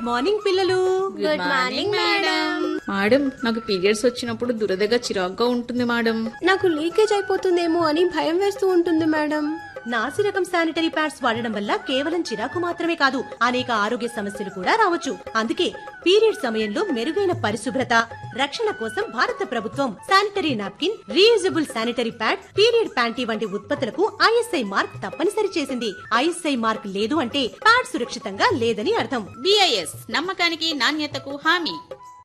morning పిల్లలు good morning madam madam నాకు periods వచ్చినప్పుడు దురదగా చిరాగ్గా ఉంటుంది మేడం నాకు లీకేజ్ అయిపోతుందేమో అని భయం వేస్తూ ఉంటుంది మేడం నాసి రకం శానిటరీ ప్యాడ్స్ వాడడం వల్ల కేవలం చిరాకు మాత్రమే కాదు అనేక ఆరోగ్య సమస్యలు కూడా రావచ్చు అందుకే పీరియడ్ సమయంలో మెరుగైన పరిశుభ్రత రక్షణ కోసం భారత ప్రభుత్వం sanitary napkin reusable sanitary pad period panty వంటి ఉత్పత్తులకు ఐఎస్ఐ మార్క్ తప్పనిసరి చేసింది ఐఎస్ఐ మార్క్ లేదు అంటే ప్యాడ్ సురక్షితంగా లేదని అర్థం బిఐఎస్ నమ్మకానికి నాణ్యతకు హామీ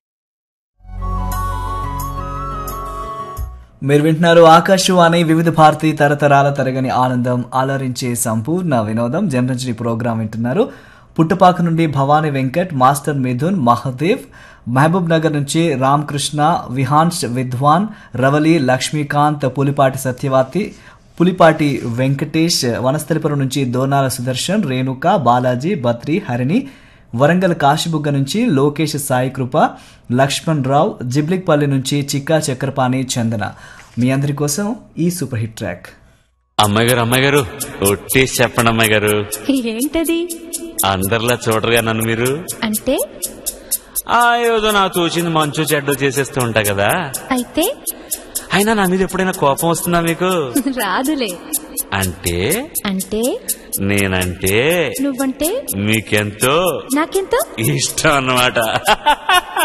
మీరు వింటున్నారు ఆకాశవాణి వివిధ భారతి తరతరాల తరగని ఆనందం అలరించే సంపూర్ణ వినోదం జనరంజని ప్రోగ్రాం వింటున్నారు పుట్టపాక నుండి భవానీ వెంకట్ మాస్టర్ మిథున్ మహదేవ్ మహబూబ్ నగర్ నుంచి రామకృష్ణ విహాన్స్ విద్వాన్ రవలి లక్ష్మీకాంత్ పులిపాటి సత్యవాతి పులిపాటి వెంకటేష్ వనస్థలిపురం నుంచి దోనాల సుదర్శన్ రేణుక బాలాజీ బత్రి హరిణి వరంగల్ కాశీబుగ్గ నుంచి లోకేష్ సాయి కృప లక్ష్మణ్ రావు జిబ్లిక్పల్లి నుంచి చిక్కా చక్రపాణి చందన మీ అందరి కోసం ఈ సూపర్ హిట్ ట్రాక్ అమ్మాయి గారు అమ్మాయి గారు ఒట్టేసి చెప్పండి అమ్మాయి గారు ఏంటది అందరిలా చూడరుగా నన్ను మీరు అంటే ఆ ఏదో నాకు తోచింది మంచు చెడ్డ చేసేస్తూ ఉంటా కదా అయితే అయినా నా మీద ఎప్పుడైనా కోపం వస్తుందా మీకు రాదులే అంటే అంటే నేనంటే నువ్వంటే మీకెంతో నాకెంతో ఇష్టం అన్నమాట